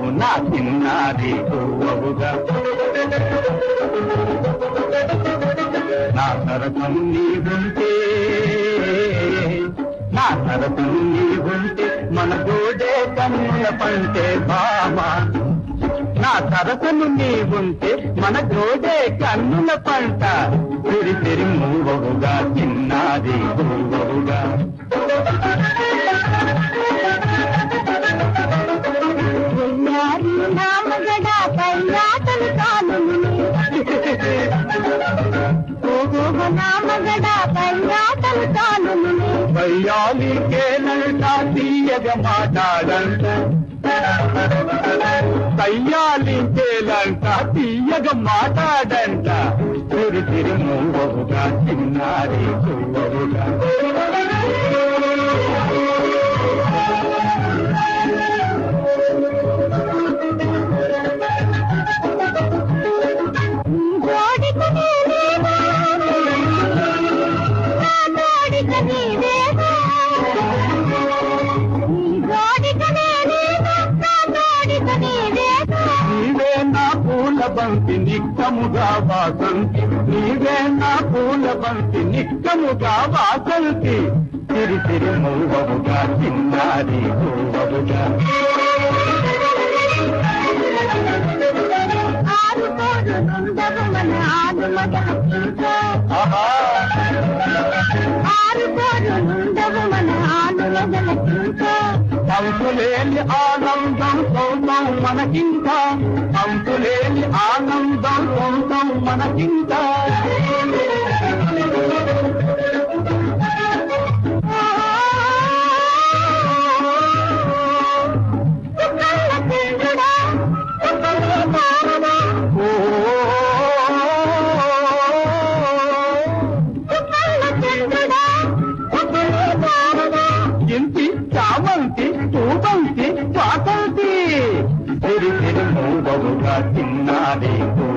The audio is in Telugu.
నా చిన్నారి పువ్వుగా నా సరసం నీవుంటే నా సరసం నీవుంటే మన గోడే కన్నుల పంటే బామా నా సరసను నీవుంటే మన గోడే కన్నుల పంట తిరి తిరి మూవవుగా చిన్నాది మూవవుగా ఉయ్యారి నామగడ కయ్యాతలు కానుని ఓహో నామగడ కయ్యాతలు కానుని వయ్యాలి కేనంట తీయగ మాట్లాడంట కయ్యాలి కేలంట తీయగ మాట్లాడంట తిరి తిరి మూవవుగా చిన్నారి పువ్వవుగా జోడిక నీవేనా నా జోడిక నీవేనా ఈ జోడిక నేనేనా నా జోడిక నీవేనా నీవే నా పూల బంతి నిక్కముగా వాసంతి నీవే నా పూల బంతి నిక్కముగా వాసంతి తిరి తిరి మూవవుగా చిన్నారి మూవవుగా ఆరు కోరు నుండవు మన ఆరు మగల చింతో ఆహా ఆరు కోరు నుండవు మన ఆరు మగల చింతో అంతులేని ఆనందం సొంతం మనకింత అంతులేని ఆనందం సొంతం మనకింత చుక్కల చంద్రుడా చుక్కల తారడా ఓ చుక్కల చంద్రుడా చుక్కల తారడా ఇంటి చామంతి పూబంతి స్వాతంతి తిరి తిరి మూవవుగా చిన్నారి